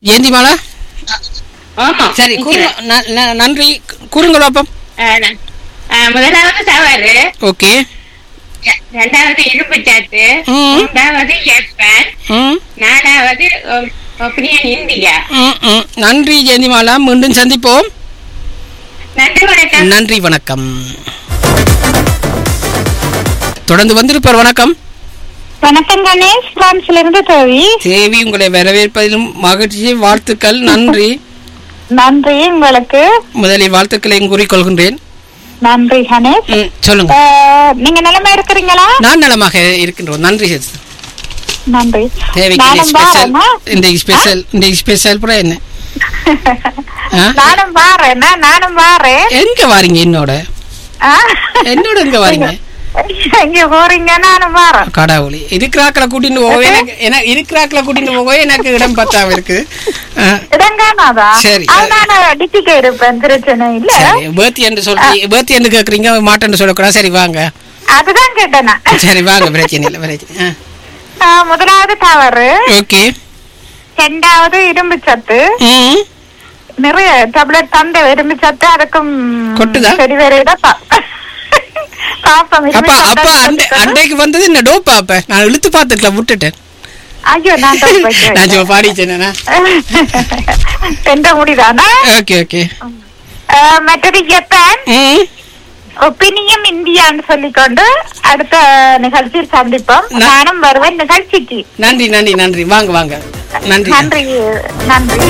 ஜெயந்திமாலா ஆமா சரி கூறுங்க ந- ந- நன்றி கூறுங்க பாப்போம் அஹ் நான்- அஹ் முதலாவது தவறு ஓகே ரெ- ரெண்டாவது இரும்பு சாத்து ம். மூன்றாவது ஜப்பான் ம் நாலாவது ஒப்பனியன் இந்தியா ம், ம். நன்றி ஜெயந்திமாலா மீண்டும் சந்திப்போம் நன்றி வணக்கம் நன்றி வணக்கம் தொடர்ந்து வந்திருப்பார் வணக்கம் வணக்கம் கணேஷ் பிரான்ஸ்ல இருந்து தேவி தேவி உங்களை வரவேற்பதிலும் மகிழ்ச்சி வாழ்த்துக்கள் நன்றி நன்றி உங்களுக்கு முதலில் வாழ்த்துக்களை கூறிக்கொள்கின்றேன் நன்றி கணேஷ் ம், சொல்லுங்க அஹ், நீங்க நிலைமை இருக்கிறீங்களா நான் நலமாக இருக்கின்றோம் நன்றி sister. நன்றி தேவைக்கு நானும் ஸ்பெஷல் வாரேன்னா? இந்த ஸ்பெஷல் இந்த ஸ்பெஷல் புறம் என்ன ஆ? நானும் வாரேன் நானும் வாரேன் எங்க வாரீங்க என்னோட ஆ? என்னோட எங்க வாரீங்க எங்க போறீங்க நானும் வாரேன் கடவுளி இருக்கிறாக்களை கூட்டிட்டு போகவே எனக்கு எனக்கு இருக்கிறாக்களை கூட்டிட்டு போகவே எனக்கு இடம் பத்தாம இருக்கு ஆ, இடங்கானாதா சரி. அதனால டிக்கெட் இருப்பேன் பிரச்சனை இல்ல சரி பேர்த்தி என்று சொல்றீங்க பேர்த்தி என்று கேக்குறீங்க மாட்டேன்னு சொல்லக்கூடாது சரி வாங்க அதுதான் கேட்டேன் நான். சரி வாங்க பிரச்சனை இல்லை பிரச்சனை ஆ, முதலாவது தவறு ஓகே ரெண்டாவது இரும்பு சத்து ம் நிறைய டேப்லெட் தந்த இரும்பு சத்து அதுக்கும் கொட்டுதா? சரி வேற இடம் பா- பாப்போம் இரும்பு அப்ப சத்து அப்ப அண்டை கொட்டுது. அண்டைக்கு வந்தது என்ன டோப்பா அப்ப நான் இழுத்து பார்த்துக்கலாம் விட்டுட்டேன் ஐயோ நான் தான் போய் நான் சும்மா பாடிச்சேனா எந்த முடிதானா ஓகே ஓகே அஹ், மற்றது ஜப்பான் ம் ஒப்பினியம் இந்தியான்னு சொல்லிக்கொண்டு அடுத்த நிகழ்ச்சியில் சந்திப்போம் ந- நானும் வருவேன் நிகழ்ச்சிக்கு நன்றி நன்றி நன்றி வாங்க வாங்க நன்றி நன்றி நன்றி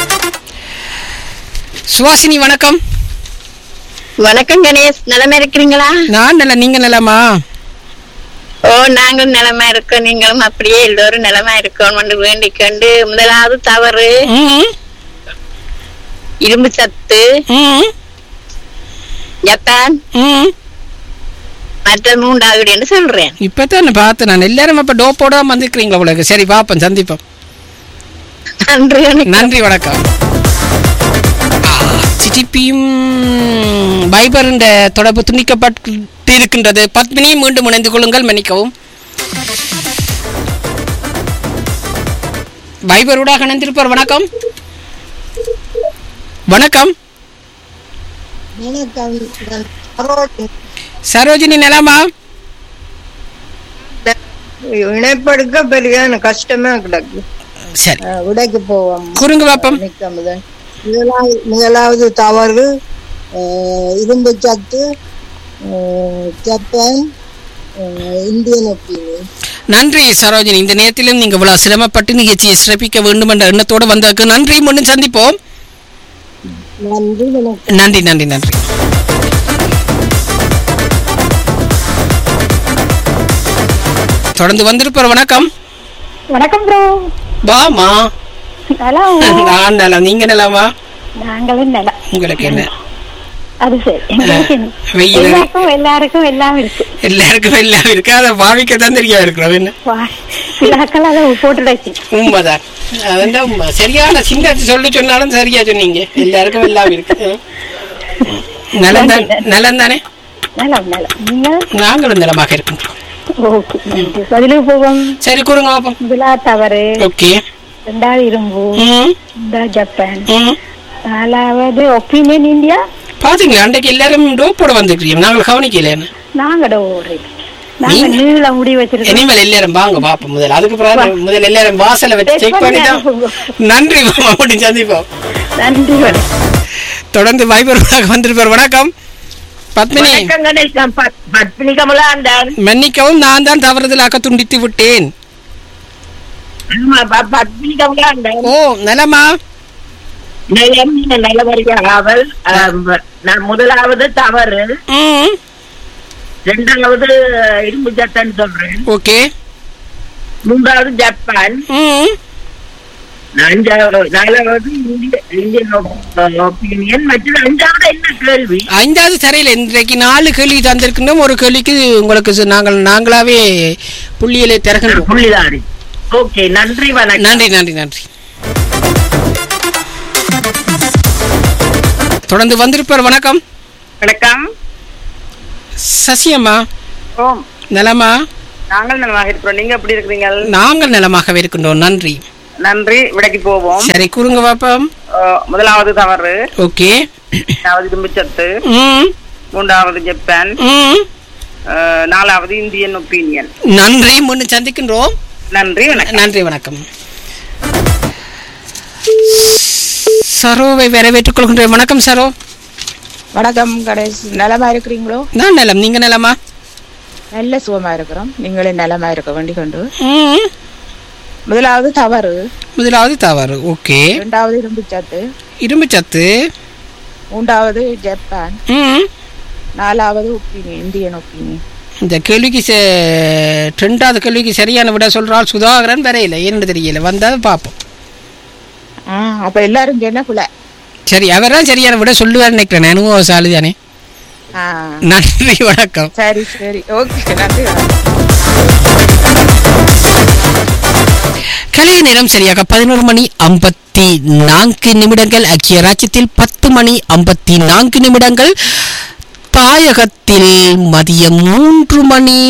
சுவாசினி வணக்கம் வணக்கம் கணேஷ் நலமா இருக்கிறீங்களா நான் நல்ல நீங்க நலமா ஓ நாங்களும் நலமா இருக்கோம் நீங்களும் அப்படியே எல்லோரும் நலமா இருக்கணும் வேண்டிக் கொண்டு முதலாவது தவறு ம் இரும்பு சத்து ம் ஜப்பான் ம் மற்ற மூன்றாவது என்று சொல்றேன் இப்பதான் பார்த்தேன் நான் எல்லாரும் அப்ப டோப்போட வந்துக்கிறீங்களா உங்களுக்கு சரி பாப்போம் சந்திப்போம் நன்றி வணக்கம். நன்றி வணக்கம் சிடிபியும் பைபர் என்ற தொடர்பு துண்டிக்கப்பட்டு இருக்கின்றது பத்மினி மீண்டும் இணைந்து கொள்ளுங்கள் மன்னிக்கவும் பைபரூடாக இணைந்திருப்பார் வணக்கம் வணக்கம் வணக்கம் நான் சரோஜினி. சரோஜினி நலமா இணைப்படுக்க பெரிய கஷ்டமா கிடக்கு சரி அஹ் விடைக்கு போவோம் குறுங்கு பாப்பம் மிக்க முதல் முதலாவது முதலாவது தவறு அஹ் இரும்பு சத்து அஹ் ஜப்பான் அஹ் இந்தியன் ஒப்பீனியன் நன்றி சரோஜினி இந்த நேரத்திலும் நீங்க இவ்வளவு சிரமப்பட்டு நிகழ்ச்சியை சிறப்பிக்க வேண்டும் என்ற எண்ணத்தோடு வந்ததற்கு நன்றி மீண்டும் சந்திப்போம் நன்றி வணக்கம் நன்றி நன்றி நன்றி தொடர்ந்து வந்திருப்பார் வணக்கம் வணக்கம் ப்ரோ வாமா நலம் நான் நலம் நீங்க நலமா நாங்களும் நலம் உங்களுக்கு என்ன அது சரி எங்களுக்கு என்ன? வெயில் எல்லாருக்கும் எல்லாருக்கும் எல்லாம் இருக்கு எல்லாருக்கும் எல்லாம் இருக்கு அதை பாவிக்க தான் தெரியா இருக்கிறோம் என்ன விழாக்கள் அதை போட்டுடாச்சு உண்மைதான் அதான் உண்மை சரியான சிங்கத்தை சொல்லி சொன்னாலும் சரியா சொன்னீங்க எல்லாருக்கும் எல்லாம் இருக்கு நலம் தான் நலம் தானே நலம் நலம் நீங்க நாங்களும் நலமாக இருக்கின்றோம் ஓகே நன்றி பதிலுக்கு போவோம் சரி கூறுங்க பாப்போம் விழா தவறு ஓகே ரெண்டாவது இரும்பு ம் இந்த ஜப்பான் ம் நாலாவது ஒப்பீனியன் இந்தியா பாத்தீங்களா அன்றைக்கு எல்லாரும் டோப்போட வந்துருக்கீங்க நாங்கள் கவனிக்கல நாங்க ஓடுறோம் நாங்க நீங்க? நீள முடி வச்சிருக்கோம் இனிமேல் எல்லாரும் வாங்க பாப்போம் முதல்ல அதுக்கு பிறகு முதல்ல எல்லாரும் வாசலை வச்சு Check செக் பண்ணி தான் அனுப்புங்க. நன்றி மாமா அப்படி சந்திப்போம் நன்றி வணக்கம் தொடர்ந்து வைபர் வந்திருப்பார் வணக்கம் பத்மினி வணக்கம் கணேஷ் நான் பத்- பத்மினி கமலாண்டான் மன்னிக்கவும் நான் தான் தவறுதலாக துண்டித்து விட்டேன் ஆமா, ப- பத்மினி கமலாண்டான் ஓ நலமா நலம் நல்லவரியாமல் நான் முதலாவது தவறு ம் இரண்டாவது இரும்பு சட்டன் சொல்றேன் ஓகே மூன்றாவது ஜப்பான் ம் அஞ்சாவது நாலாவது இந்திய இந்தியன் ஒப்பீனியன் மற்றும் அஞ்சாவது என்ன கேள்வி ஐந்தாவது தரையில் இன்றைக்கு நாலு கேள்வி தந்திருக்கின்றோம் ஒரு கேள்விக்கு உங்களுக்கு சு- நாங்கள் நாங்களாவே புள்ளியலை திறக்கின்றோம் புள்ளிதாரி ஓகே நன்றி வணக்கம் நன்றி நன்றி நன்றி தொடர்ந்து வந்திருப்பார் வணக்கம் வணக்கம் சசியம்மா ஓம் நலமா நாங்கள் நலமாக இருக்கிறோம் நீங்க எப்படி இருக்கிறீங்க நாங்கள் நலமாகவே இருக்கின்றோம் நன்றி நன்றி விடைக்கு போவோம் சரி கூறுங்க பாப்போம் அஹ், முதலாவது தவறு ஓகே இரண்டாவது இரும்புச்சத்து ம் மூன்றாவது ஜப்பான் ம் அஹ், நாலாவது இந்தியன் ஒப்பீனியன் நன்றி முன்னு சந்திக்கின்றோம் நன்றி வணக்கம் நன்றி வணக்கம் சரோவை வரவேற்றுக் கொள்கின்றேன் வணக்கம் சரோ வணக்கம் கணேஷ் நலமா இருக்கிறீங்களோ நான் நலம் நீங்க நலமா நல்ல சுகமா இருக்கிறோம் நீங்களும் நலமா இருக்க வேண்டிக் கொண்டு ம் முதலாவது தவறு முதலாவது தவறு ஓகே இரண்டாவது இரும்புச்சத்து இரும்பு சத்து மூன்றாவது ஜப்பான் ம் நாலாவது ஒப்பீனியன் இந்தியன் ஒப்பீனியன் இந்த கேள்விக்கு சே- ரெண்டாவது கேள்விக்கு சரியான விட சொல்றால் சுதாகரன் வரையில ஏன்னு தெரியல வந்தா பார்ப்போம் ஆ அப்ப எல்லாரும் சொன்ன குல சரி அவர்தான் சரியான விட சொல்லுவார் நினைக்கிறேன் அனுபவசாலி தானே ஆ நன்றி வணக்கம் சரி சரி ஓகே நன்றி வணக்கம் கலை நேரம் சரியாக பதினோரு மணி ஐம்பத்தி நான்கு நிமிடங்கள் ஐக்கிய ராஜ்யத்தில் பத்து மணி ஐம்பத்தி நான்கு நிமிடங்கள் தாயகத்தில் மதியம் மூன்று மணி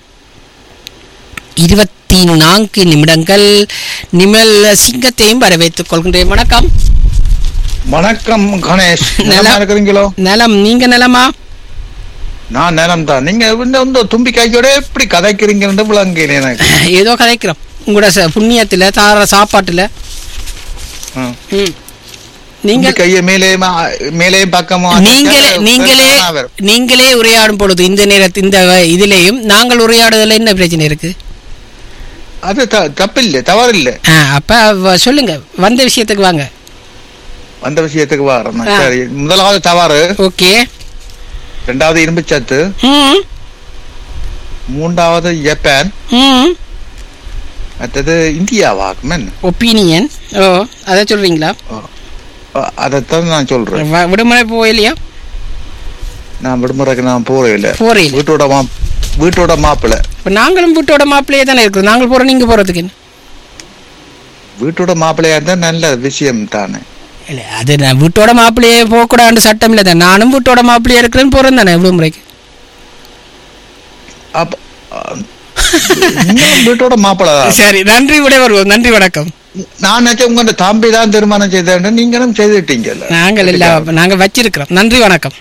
இருபத்தி நான்கு நிமிடங்கள் நிமல் சிங்கத்தையும் வரவேற்றுக் கொள்கின்றேன் வணக்கம் வணக்கம் கணேஷ் நலம். நல்லா இருக்கிறீங்களோ நலம் நீங்க நலமா நான் நேரம் தான் நீங்க இந்த இந்த தும்பி கையோட எப்படி கதைக்கிறீங்கன்னு விளங்கல எனக்கு ஏதோ கதைக்கிறோம் உங்களோட ச- புண்ணியத்துல தார சாப்பாட்டுல ம். ம். தும்பி நீங்கள் கையை மேலே மேலே பக்கமா நீங்களே நீங்களே நீங்களே உரையாடும் பொழுது இந்த நேரத்து இந்த இதுலேயும் நாங்கள் உரையாடுதல என்ன பிரச்சனை இருக்கு அது த- தப்பில்லை தவறில்லை ஆ, அப்ப வ- சொல்லுங்க வந்த விஷயத்துக்கு வாங்க அந்த விஷயத்துக்கு வரணும் ஆ. சரி முதலாவது தவறு ஓகே ரெண்டாவது இரும்புச்சத்து ம் மூன்றாவது ஜப்பான் ம் அடுத்தது இந்தியாவாகுமன் ஒப்பீனியன் ஓ அதை சொல்றீங்களா அதைத்தான் நான் சொல்றேன் வ- விடுமுறை போகலையா நான் விடுமுறைக்கு நான் போறேன் இல்ல போறேன் வீட்டோட மா வீட்டோட மாப்பிள்ளை இப்போ நாங்களும் வீட்டோட மாப்பிள்ளையே தானே இருக்கிறோம் நாங்கள் போறோம் நீங்க போறதுக்கு என்ன? வீட்டோட மாப்பிள்ளையா இருந்தா நல்ல விஷயம் தானே இல்ல அது நான் வீட்டோட மாப்பிள்ளையே போகக்கூடாதுன்னு சட்டம் இல்லை தான் நானும் வீட்டோட மாப்பிள்ளையே இருக்கிறேன்னு போறேன் தானே விடுமுறைக்கு அப்ப அஹ், நீங்களும் வீட்டோட மாப்பிள்ளை தான் சரி நன்றி விட வருவோம் நன்றி வணக்கம் நான் நினைச்சேன் உங்க தம்பி தான் திருமணம் செய்தேன் நீங்களும் செய்துட்டீங்கல்ல நாங்கள் இல்ல நாங்க வச்சிருக்கிறோம் நன்றி வணக்கம்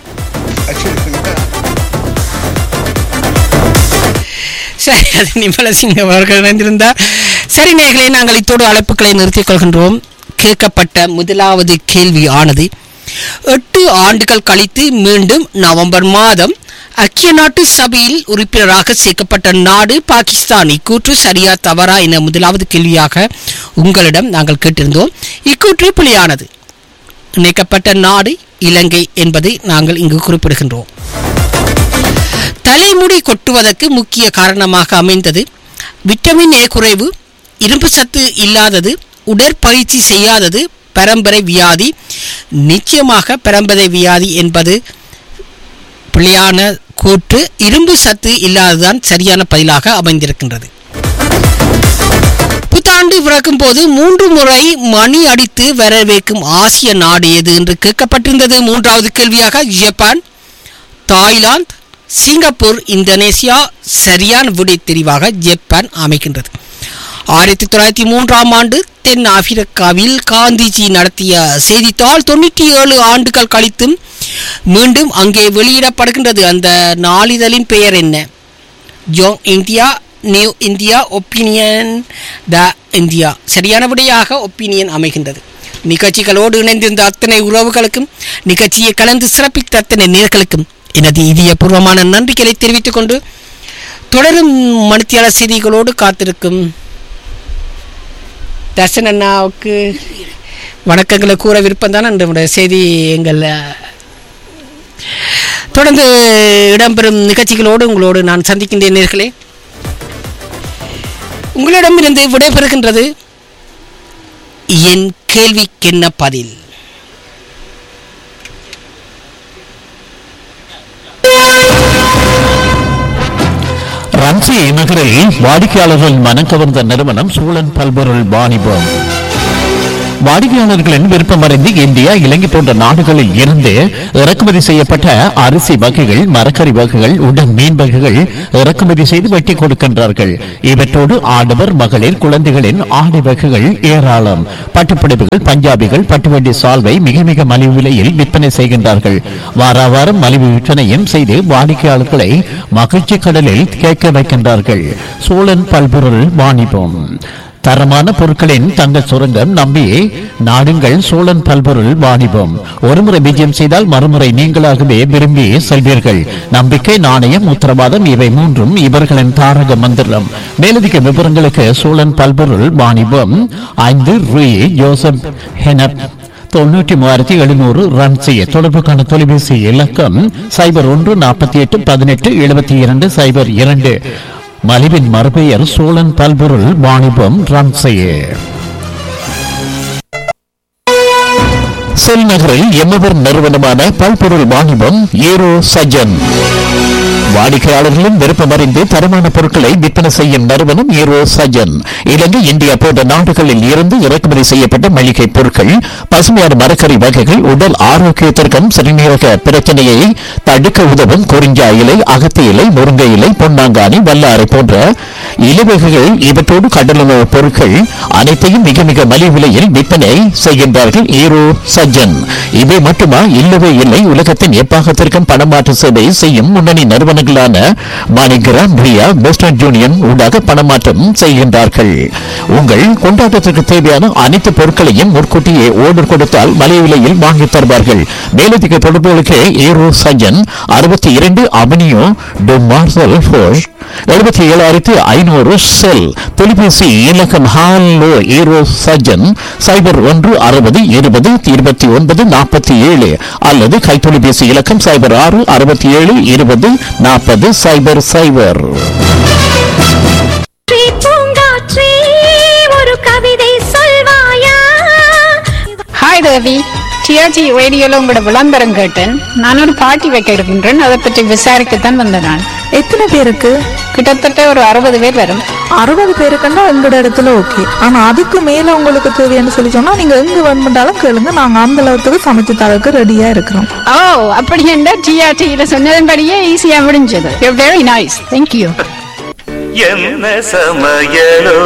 சரி அது நிமலசிங்கம் அவர்கள் இணைந்திருந்தார் சரி நேர்களே நாங்கள் இத்தோடு அழைப்புகளை நிறுத்திக் கொள்கின்றோம் கேட்கப்பட்ட முதலாவது கேள்வி ஆனது எட்டு ஆண்டுகள் கழித்து மீண்டும் நவம்பர் மாதம் ஐக்கிய நாட்டு சபையில் உறுப்பினராக சேர்க்கப்பட்ட நாடு பாகிஸ்தான் இக்கூற்று சரியா தவறா என முதலாவது கேள்வியாக உங்களிடம் நாங்கள் கேட்டிருந்தோம் இக்கூற்று பிழையானது இணைக்கப்பட்ட நாடு இலங்கை என்பதை நாங்கள் இங்கு குறிப்பிடுகின்றோம் தலைமுடி கொட்டுவதற்கு முக்கிய காரணமாக அமைந்தது விட்டமின் ஏ குறைவு இரும்பு சத்து இல்லாதது உடற்பயிற்சி செய்யாதது பரம்பரை வியாதி நிச்சயமாக பரம்பரை வியாதி என்பது பிழையான கூற்று இரும்பு சத்து இல்லாததுதான் சரியான பதிலாக அமைந்திருக்கின்றது புத்தாண்டு பிறக்கும் போது மூன்று முறை மணி அடித்து வரவேற்கும் ஆசிய நாடு எது என்று கேட்கப்பட்டிருந்தது மூன்றாவது கேள்வியாக ஜப்பான் தாய்லாந்து சிங்கப்பூர் இந்தோனேசியா சரியான விடை தெரிவாக ஜப்பான் அமைக்கின்றது ஆயிரத்தி தொள்ளாயிரத்தி மூன்றாம் ஆண்டு தென் ஆப்பிரிக்காவில் காந்திஜி நடத்திய செய்தித்தாள் தொண்ணூற்றி ஏழு ஆண்டுகள் கழித்தும் மீண்டும் அங்கே வெளியிடப்படுகின்றது அந்த நாளிதழின் பெயர் என்ன ஜோங் India New India Opinion the India சரியான விடையாக ஒப்பீனியன் அமைகின்றது நிகழ்ச்சிகளோடு இணைந்திருந்த அத்தனை உறவுகளுக்கும் நிகழ்ச்சியை கலந்து சிறப்பித்த அத்தனை நேர்களுக்கும் எனது இதயபூர்வமான நன்றிகளை தெரிவித்துக் கொண்டு தொடரும் மணித்தியாளர் செய்திகளோடு காத்திருக்கும் தர்சன் அண்ணாவுக்கு வணக்கங்களை கூற விருப்பம் தான் நம்முடைய செய்தி எங்கள் தொடர்ந்து இடம்பெறும் நிகழ்ச்சிகளோடு உங்களோடு நான் சந்திக்கின்றேன் நேர்களே உங்களிடமிருந்து விடைபெறுகின்றது என் கேள்விக்கென்ன பதில் ரன்சி நகரில் வாடிக்கையாளர்கள் மனம் கவர்ந்த நிறுவனம் சூழன் பல்பொருள் வாணிபம் வாடிக்கையாளர்களின் விருப்பமறிந்து இந்தியா இலங்கை போன்ற நாடுகளில் இருந்து இறக்குமதி செய்யப்பட்ட அரிசி வகைகள் மரக்கறி வகைகள் உடன் மீன் வகைகள் இறக்குமதி செய்து வெட்டி கொடுக்கின்றார்கள் இவற்றோடு ஆடவர் மகளிர் குழந்தைகளின் ஆடை வகைகள் ஏராளம் பட்டுப்புடவைகள் பஞ்சாபிகள் பட்டுவண்டி சால்வை மிக மிக மலிவு விலையில் விற்பனை செய்கின்றார்கள் வார வாரம் மலிவு விற்பனையும் செய்து வாடிக்கையாளர்களை மகிழ்ச்சி கடலில் கேட்க வைக்கின்றார்கள் சோழன் பல்பொருள் வாணிபம் தரமான பொருட்களின் தங்க சுரங்கம் நம்பி நாடுங்கள் சோழன் பல்பொருள் வாணிபம் ஒருமுறை விஜயம் செய்தால் மறுமுறை நீங்களாகவே விரும்பி செல்வீர்கள் நம்பிக்கை நாணயம் உத்தரவாதம் இவை மூன்றும் இவர்களின் தாரக மந்திரம் மேலதிக விவரங்களுக்கு சோழன் பல்பொருள் வாணிபம் ஐந்து ரூ ஜோசப் ஹெனப் தொண்ணூற்றி மூவாயிரத்தி எழுநூறு ரன் செய்ய தொடர்புக்கான தொலைபேசி இலக்கம் சைபர் ஒன்று நாற்பத்தி எட்டு பதினெட்டு எழுபத்தி இரண்டு சைபர் இரண்டு மலிவின் மறுபெயர் சோழன் பல்பொருள் வாணிபம் ரன் செய்ய செல் நகரில் எம்மவர் நிறுவனமான பல்பொருள் வாணிபம் ஏரோ சஜன் வாடிக்கையாளர்களின் விருப்பமறிந்து தரமான பொருட்களை விற்பனை செய்யும் நிறுவனம் ஏரோ சஜன் இலங்கை இந்தியா போன்ற நாடுகளில் இருந்து இறக்குமதி செய்யப்பட்ட மளிகை பொருட்கள் பசுமையான மரக்கறி வகைகள் உடல் ஆரோக்கியத்திற்கும் சிறுநீரக பிரச்சனையை தடுக்க உதவும் குறிஞ்சா இலை அகத்தி இலை முருங்கை இலை பொன்னாங்கானி வல்லாரை போன்ற இலைவகைகள் இவற்றோடு கடலுணவு பொருட்கள் அனைத்தையும் மிக மிக மலிவு விலையில் விற்பனை செய்கின்றார்கள் ஈரோ சஜ்ஜன் இவை மட்டுமா இல்லவே இல்லை உலகத்தின் எப்பாகத்திற்கும் பணமாற்று சேவை செய்யும் முன்னணி நிறுவனங்களான மாணிகிராம் ரியா வெஸ்டர்ன் யூனியன் ஊடாக பணமாற்றம் செய்கின்றார்கள் உங்கள் கொண்டாட்டத்திற்கு தேவையான அனைத்து பொருட்களையும் முன்கூட்டியே ஓர்டர் கொடுத்தால் மலிவு விலையில் வாங்கித் தருவார்கள் மேலதிக தொடர்புகளுக்கு ஈரோ சஜ்ஜன் அறுபத்தி இரண்டு அவனியோ டு மார்சல் ஃபோஷ் எழுபத்தி ஏழாயிரத்தி ஐநூறு செல் தொலைபேசி இலக்கம் ஹாலோ ஈரோ சஜன் சைபர் ஒன்று அறுபது இருபது இருபத்தி ஒன்பது நாற்பத்தி ஏழு அல்லது கைத்தொலைபேசி இலக்கம் சைபர் ஆறு அறுபத்தி ஏழு இருபது நாற்பது சைபர் சைபர் பூங்காற்றே ஒரு கவிதை சொல்வாயா ஹாய் தேவி டிஆர்ஜி ரேடியோல உங்களோட விளம்பரம் கேட்டேன் நான் ஒரு பார்ட்டி வைக்க இருக்கின்றேன் அதை பற்றி விசாரிக்கத்தான் வந்தேன் நான் எத்தனை பேருக்கு கிட்டத்தட்ட ஒரு அறுபது பேர் வரும் அறுபது பேருக்குன்னா எங்களோட இடத்துல ஓகே ஆனா அதுக்கு மேல உங்களுக்கு தேவைன்னு சொல்லி சொன்னா நீங்க எங்க வேணுமென்றாலும் கேளுங்க நாங்க அந்த அளவுக்கு சமைச்சு தரக்கு ரெடியா இருக்கிறோம் ஓ அப்படி என்ன டிஆர்டியில சொன்னதன்படியே ஈஸியா முடிஞ்சது வெரி நைஸ் தேங்க்யூ என்ன சமையலோ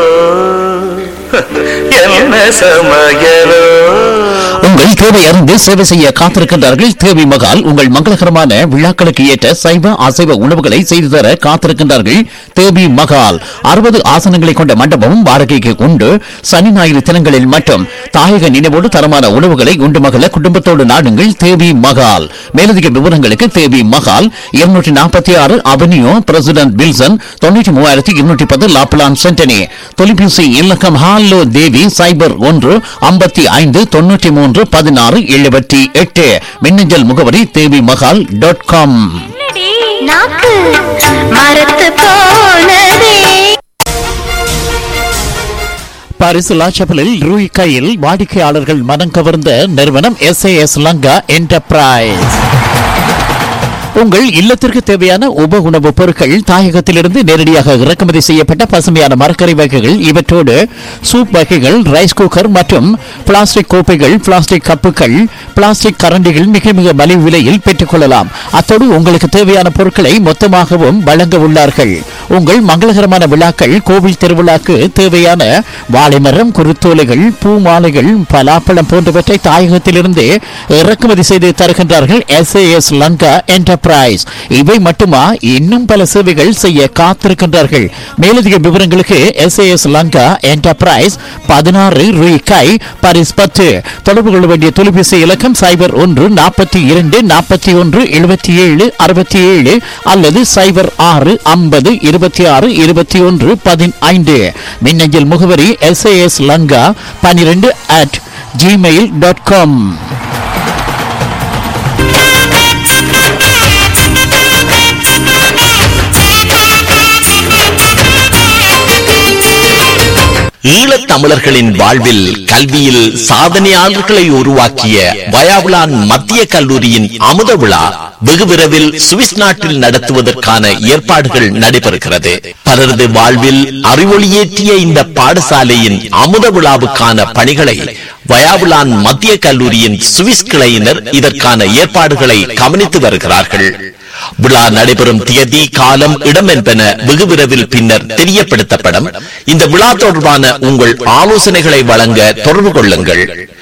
என்ன சமையலோ உங்கள் தேவை அறிந்து சேவை செய்ய காத்திருக்கின்றார்கள் தேவி மகால் உங்கள் மங்களகரமான விழாக்களுக்கு ஏற்ற சைவ அசைவ உணவுகளை செய்து தர காத்திருக்கின்றார்கள் தேவி மகால் அறுபது ஆசனங்களை கொண்ட மண்டபமும் வாடகைக்கு உண்டு சனி ஞாயிறு தினங்களில் மட்டும் தாயக நினைவோடு தரமான உணவுகளை உண்டு மகள குடும்பத்தோடு நாடுங்கள் தேவி மகால் மேலதிக விவரங்களுக்கு தேவி மகால் இருநூற்றி நாற்பத்தி ஆறு அவென்யூ பிரசிடென்ட் வில்சன் தொண்ணூற்றி மூவாயிரத்தி இருநூற்றி பத்து லாப்லான் சென்டனி தொலைபேசி இலக்கம் ஹாலோ தேவி சைபர் ஒன்று ஐம்பத்தி ஐந்து தொண்ணூற்றி மூன்று பதினாறு எழுபத்தி எட்டு மின்னஞ்சல் முகவரி தேவி மகால் டாட் காம் நாக்கு மரத்து போனதே பரிசுலா செப்பலில் ரூய் கையில் வாடிக்கையாளர்கள் மனம் கவர்ந்த நிறுவனம் எஸ் எஸ் லங்கா என்டர்பிரைஸ் உங்கள் இல்லத்திற்கு தேவையான உப உணவுப் பொருட்கள் தாயகத்திலிருந்து நேரடியாக இறக்குமதி செய்யப்பட்ட பசுமையான மரக்கறி வகைகள் இவற்றோடு சூப் வகைகள் ரைஸ் குக்கர் மற்றும் பிளாஸ்டிக் கோப்பைகள் பிளாஸ்டிக் கப்புகள் பிளாஸ்டிக் கரண்டிகள் மிக மிக மலிவு விலையில் பெற்றுக்கொள்ளலாம் அத்தோடு உங்களுக்கு தேவையான பொருட்களை மொத்தமாகவும் வழங்க உள்ளார்கள் உங்கள் மங்களகரமான விழாக்கள் கோவில் திருவிழாக்கு தேவையான வாழைமரம் குருத்தோலைகள் பூ மாலைகள் பலாப்பழம் போன்றவற்றை தாயகத்திலிருந்து இறக்குமதி செய்து தருகின்றார்கள் எஸ் எஸ் லங்கா என்டர்பிரைஸ் இவை மட்டுமா இன்னும் பல சேவைகள் செய்ய காத்திருக்கின்றார்கள் மேலதிக விவரங்களுக்கு எஸ் எஸ் லங்கா என்டர்பிரைஸ் பதினாறு ரூபாய் பரிஸ் பத்து தொடர்பு கொள்ள வேண்டிய தொலைபேசி இலக்கம் சைபர் ஒன்று நாற்பத்தி இரண்டு நாற்பத்தி ஒன்று எழுபத்தி ஏழு அறுபத்தி ஏழு அல்லது சைபர் ஆறு ஐம்பது இருபத்தி ஆறு இருபத்தி ஒன்று பதினைந்து மின்னஞ்சல் முகவரி எஸ் எஸ் லங்கா பனிரெண்டு அட் ஜிமெயில் டாட் காம் ஈழத் தமிழர்களின் வாழ்வில் கல்வியில் சாதனையாளர்களை உருவாக்கிய வயாவுலான் மத்திய கல்லூரியின் அமுத விழா வெகு விரைவில் சுவிஸ் நாட்டில் நடத்துவதற்கான ஏற்பாடுகள் நடைபெறுகிறது பலரது வாழ்வில் அறிவொளியேற்றிய இந்த பாடசாலையின் அமுத விழாவுக்கான பணிகளை வயாவுலான் மத்திய கல்லூரியின் சுவிஸ் கிளையினர் இதற்கான ஏற்பாடுகளை கவனித்து வருகிறார்கள் விழா நடைபெறும் தேதி காலம் இடம் என்பன வெகு விரைவில் பின்னர் தெரியப்படுத்தப்படும் இந்த விழா தொடர்பான உங்கள் ஆலோசனைகளை வழங்க தொடர்பு கொள்ளுங்கள்